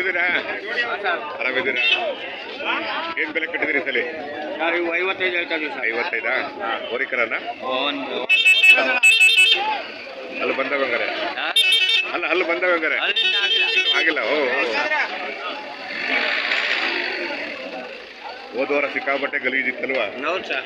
ಆರಾಮಿದ್ದೀರಾ ಆರಾಮಿದ್ದೀರಾ ಏನ್ ಬೆಲೆ ಕಟ್ಟಿದಿರಿ ಈ ಸಲ ಸರ್ ಇವು ಐವತ್ತೈದು ಹೇಳ್ತಾ ಇದೀವಿ ಸರ್ ಐವತ್ತೈದಾ ಹೋರಿಕರನ ಒಂದು ಅಲ್ಲಿ ಬಂದವ ಹಂಗಾರೆ ಅಲ್ಲ ಅಲ್ಲಿ ಬಂದವ ಹಂಗಾರೆ ಅಲ್ಲಿಂದ ಆಗಿಲ್ಲ ಇನ್ನೂ ಆಗಿಲ್ಲ ಓ ಓ. ಹೋದ ವಾರ ಸಿಕ್ಕಾಪಟ್ಟೆ ಗಲೀಜಿತ್ತಲ್ವಾ ಹೌದು ಸರ್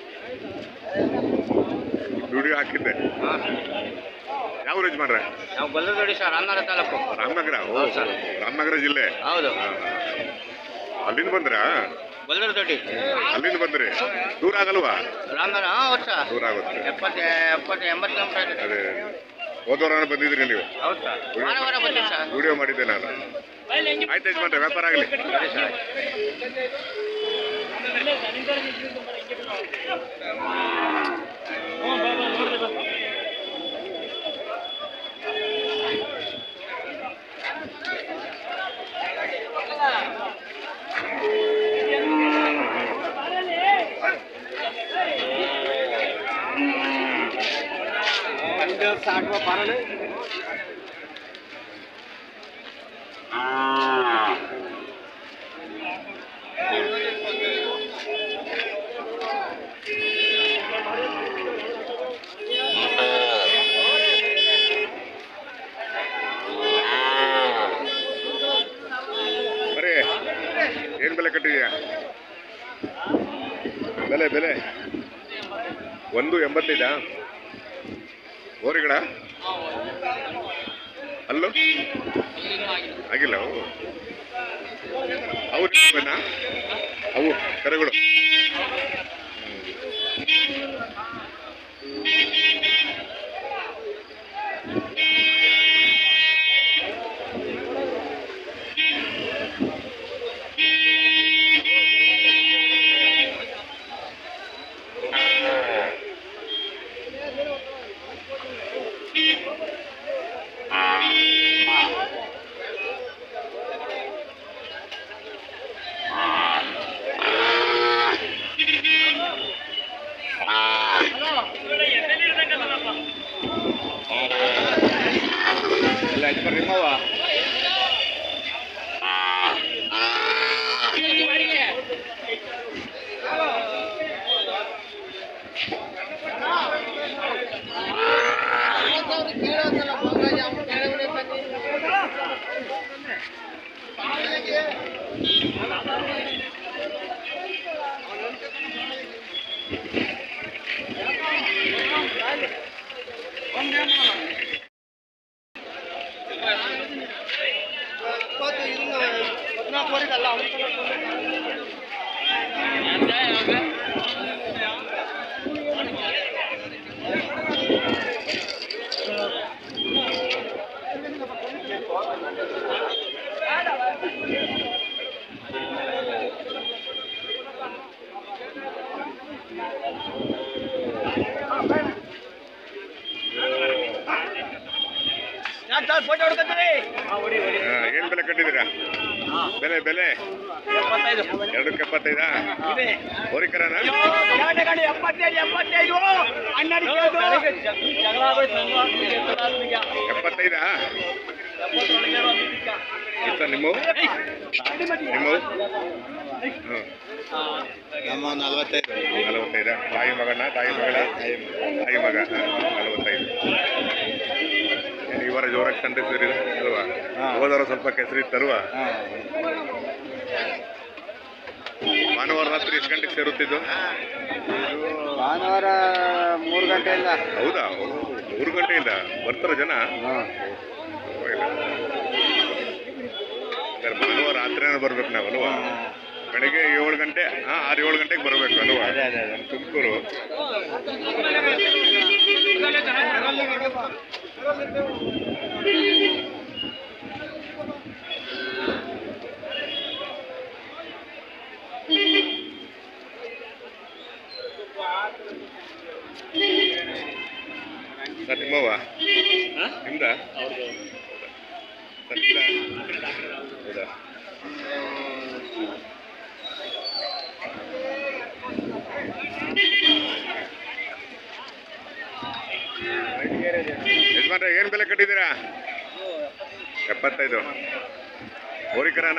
ವಿಡಿಯೋ ಹಾಕಿದ್ದೆ ಹಾಂ ಯಾವ ಯಜಮಾನ್ರೆ ನಾವು ಗೊಲ್ಲದೊಡಿ ಸರ್ ರಾಮನಗರ ತಾಲೂಕು ರಾಮನಗರ ಓ ಹೌದು ಸರ್. ರಾಮನಗರ ಜಿಲ್ಲೆ ಹೌದು ಹಾ, ಹಾ. ಅಲ್ಲಿಂದ ಬಂದ್ರಾ ಗೊಲ್ಲದ ದೊಡ್ಡಿ ಅಲ್ಲಿಂದ ಬಂದ್ರಿ ದೂರ ಆಗಲ್ವಾ ರಾಮನಗರ ಹಾಂ ಹೌದು ಸರ್ ದೂರ ಆಗುತ್ತೆ ಎಪ್ಪತ್ತು ಎಪ್ಪತ್ತು ಎಂಬತ್ತು ಕಿಲೋಮೀಟರ್ ಆಗುತ್ತೆ ಅದೇ ಹೋದವರ ಬಂದಿದ್ರಿ ನೀವು ಹೌದು ಸರ್ ವಾರ ವಾರ ಬರ್ತೀವಿ ಸರ್ ವಿಡಿಯೋ ಮಾಡಿದ್ದೆ ನಾನು ಆಯ್ತು ಯಜಮಾನ್ರೆ ವ್ಯಾಪಾರ ಆಗಲಿ ಸರಿ ಸರ್ ಬರೀ ಏನು ಬೆಲೆ ಕಟ್ಟಿದ್ಯಾ ಬೆಲೆ ಬೆಲೆ ಒಂದು ಎಂಬತ್ತೈದಾ ಓರಿಗಳ ಅಲ್ಲೋ ಆಗಿಲ್ಲ ಅವು ಅವು ನಿಮ್ಮವೇನಾ? ಅವು ಕರೆಗಳು ಎಲ್ಲ ಯಜಮಾನ್ ನಿಮ್ಮವ ಫೋಟೋ ಹೊಡ್ಕೊತೀರಿ ಏನು ಬೆಲೆ ಕಟ್ಟಿದ್ದೀರಾ ಬೆಲೆ ಬೆಲೆ ಎಪ್ಪತ್ತೈದು ಎರಡಕ್ಕೆ ಎಪ್ಪತ್ತೈದಾ ಇದೆ ಹೋರಿಕರನ ಎರಡನೇ ಗಾಡಿ ಎಪ್ಪತ್ತೈದು ಎಪ್ಪತ್ತೈದು ಹನ್ನೆರಡು ಜಗಳ ಆಗೋಯ್ತು ನನಗೂ. ಎಪ್ಪತ್ತೈದಾ ಇತ್ತ ನಿಮ್ಮವು ನಿಮ್ಮವು ಹ್ಞೂ ನಮ್ಮ ನಲವತ್ತೈದು ನಲವತ್ತೈದ ತಾಯಿ ಮಗನ ತಾಯಿ ಮಗಳ ತಾಯಿ ಮಗ ಹಾ, ನಲವತ್ತೈದು ಏನು ಈ ವಾರ ಜೋರಾಗಿ ಸಂತೆ ಸೇರಿದೆ ಅಲ್ವಾ ಹಾ. ಹೋದವರ ಸ್ವಲ್ಪ ಕೆಸರಿ ತರುವ ಭಾನುವಾರ ರಾತ್ರಿ ಎಷ್ಟು ಗಂಟೆಗೆ ಸೇರುತ್ತಿದ್ದು ಭಾನುವಾರ ಮೂರು ಗಂಟೆಯಿಂದ ಹೌದಾ ಓ, ಮೂರು ಗಂಟೆಯಿಂದ ಬರ್ತಾರ ಜನ ಓ, ಇಲ್ಲ. ಹಂಗಾರೆ ಭಾನುವಾರ ರಾತ್ರಿನೇ ಬರ್ಬೇಕು ನಾವು ಅಲ್ವಾ ಬೆಳಿಗ್ಗೆ ಏಳು ಗಂಟೆ ಹಾಂ ಆರು ಏಳು ಗಂಟೆಗೆ ಬರಬೇಕು ಅಲ್ವಾ ಅದೇ ಅದೇ ಅದೇ ತುಮಕೂರು ಸರ್ ನಿಮ್ಮವ ನಿಮ್ದ ಸರ್ ನಿಮ್ದ ಹೌದಾ ಯಜಮಾನ್ರೆ ಏನು ಬೆಲೆ ಕಟ್ಟಿದ್ದೀರಾ ಎಪ್ಪತ್ತೈದು ಹೋರಿಕರನಾ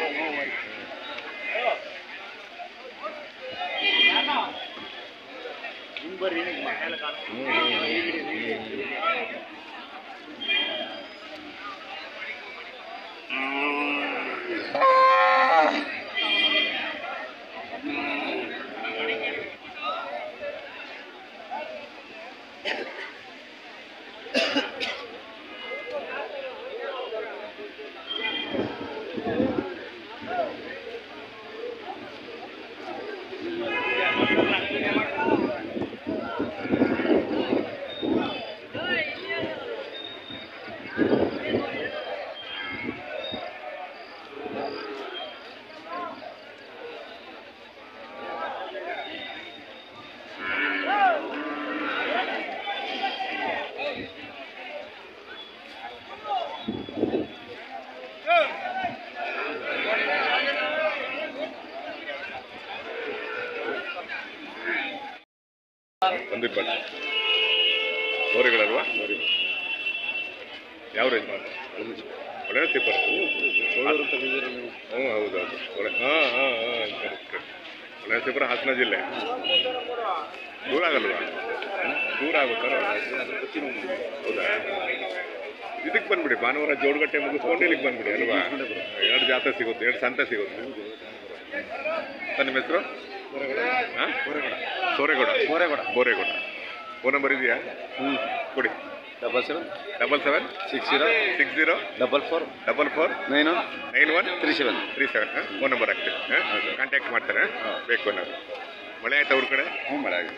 ಒಂದು ಇಪ್ಪತ್ತು ಹೋರಿಗಳಲ್ವಾ ಹೋರಿ ಯಾವ ರೇಂಜ್ ಮಾಡಿ ಒಳ್ಳೆ ತಿಪ್ಪರ್ ಹ್ಞೂ ಹೌದು ಹೌದು ಒಳ್ಳೆ ಹಾಂ ಹಾಂ ಹಾಂ ಕರೆಕ್ಟ್ ಒಳ್ಳೆ ತಿಪ್ಪರ ಹಾಸನ ಜಿಲ್ಲೆ ದೂರ ಆಗಲ್ವಾ ದೂರ ಆಗುತ್ತಾ ಹೌದಾ ಇದಕ್ಕೆ ಬಂದ್ಬಿಡಿ ಭಾನುವಾರ ಜೋಡಗಟ್ಟೆ ಮುಗಿಸ್ಕೊಂಡು ಇಲ್ಲಿಗೆ ಬಂದ್ಬಿಡಿ ಅಲ್ವಾ ಎರಡು ಜಾತ್ರೆ ಸಿಗುತ್ತೆ ಎರಡು ಸಂತೆ ಸಿಗುತ್ತೆ ಸರ್ ನಿಮ್ಮ ಹೆಸರು ಹಾಂ ಸೋರೆಗೌಡ ಬೋರೆಗೌಡ ಬೋರೇಗೌಡ ಫೋನ್ ನಂಬರ್ ಇದೆಯಾ ಹ್ಞೂ ಕೊಡಿ double seven double seven six zero six zero double four double four nine one nine one three seven three seven phone number ಹಾಕ್ತೀನಿ ಕಾಂಟ್ಯಾಕ್ಟ್ ಮಾಡ್ತಾರೆ ಬೇಕು ಅನ್ನೋದು ಮಳೆ ಆಯ್ತಾ ಅವ್ರ ಕಡೆ ಹ್ಞೂ ಮಳೆ ಆಗಿದೆ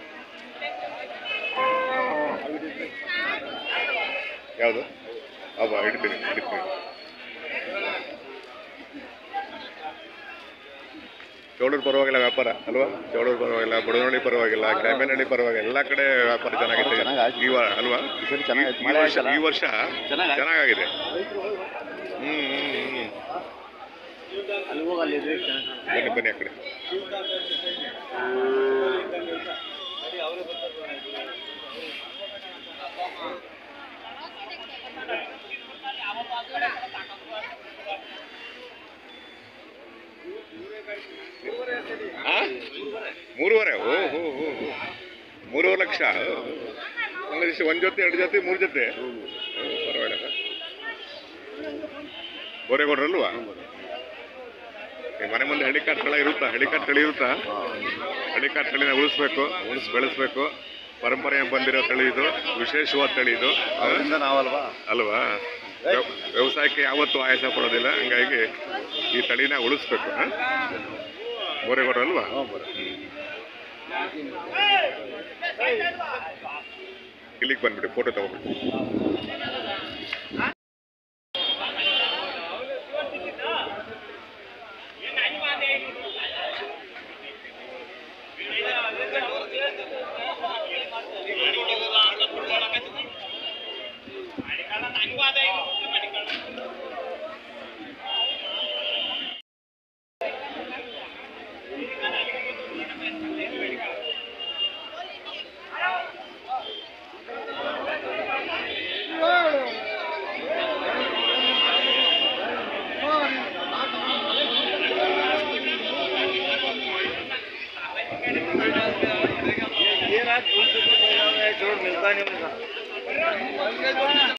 ಯಾವುದು ಅವ ಹಿಡ್ತೀನಿ ಹಿಡ್ತೀನಿ ಚೌಡೂರು ಪರವಾಗಿಲ್ಲ ವ್ಯಾಪಾರ ಅಲ್ವಾ ಚೌಡೂರು ಪರವಾಗಿಲ್ಲ ಬಡವನಹಳ್ಳಿ ಪರವಾಗಿಲ್ಲ ಕ್ಯಾಮೇನಹಳ್ಳಿ ಪರವಾಗಿಲ್ಲ ಎಲ್ಲ ಕಡೆ ವ್ಯಾಪಾರ ಚೆನ್ನಾಗಿದೆ ಚೆನ್ನಾಗಾಯ್ತು. ಈ ವಾರ ಅಲ್ವಾ ಈ ಸರಿ ಚೆನ್ನಾಗಾಯ್ತು ಈ ಮಳೆ ವರ್ಷ ಆಯ್ತಲ್ಲ ಈ ವರ್ಷ ಚೆನ್ನಾಗಾಯ್ತು. ಚೆನ್ನಾಗಿದೆ ಹ್ಮ್ ಹ್ಮ್ ಹ್ಮ್ ಅಲ್ಲಿ ಹೋಗಿ ಅಲ್ಲಿ ಬನ್ನಿ ಬನ್ನಿ ಆ ಕಡೆ ಆ? ಮೂರುವರೆ ಓ ಹೋ ಹೋ ಹೋ. ಮೂರುವರೆ ಲಕ್ಷ ಹಂಗಾದ್ರೆ ಒಂದು ಜೊತೆ ಎರಡು ಜೊತೆ ಮೂರು ಜೊತೆ ಓ, ಪರವಾಗಿಲ್ಲ ಬೋರೆಗೌಡ್ರಲ್ವಾ ಈ ಮನೆ ಮುಂದೆ ಹೆಲಿಕಾಟ್ ತಳ ಇರುತ್ತಾ ಹೆಲಿಕಾಟ್ ತಳಿ ಇರುತ್ತಾ ಹೆಲಿಕಾಟ್ ತಳಿನ ಉಳಿಸ್ಬೇಕು ಉಳಿಸ್ ಬೆಳೆಸ್ಬೇಕು ಪರಂಪರೆ ಬಂದಿರೋ ತಳಿ ಇದು ವಿಶೇಷವಾದ ತಳಿ ಇದು ಆ? ಅವರಿಂದ ನಾವಲ್ವಾ ಅಲ್ವಾ ವ್ಯವ- ವ್ಯವಸಾಯಕ್ಕೆ ಯಾವತ್ತೂ ಆಯಾಸ ಪಡೋದಿಲ್ಲ ಹಂಗಾಗಿ ಈ ತಳಿನ ಉಳಿಸ್ಬೇಕು ಆ? ಬೋರೆಗೌಡ್ರು ಅಲ್ವಾ ಇಲ್ಲಿಗೆ ಬಂದ್ಬಿಡಿ ಫೋಟೋ ತಗೋಬಿಡಿ ಏನಾಯ್ತು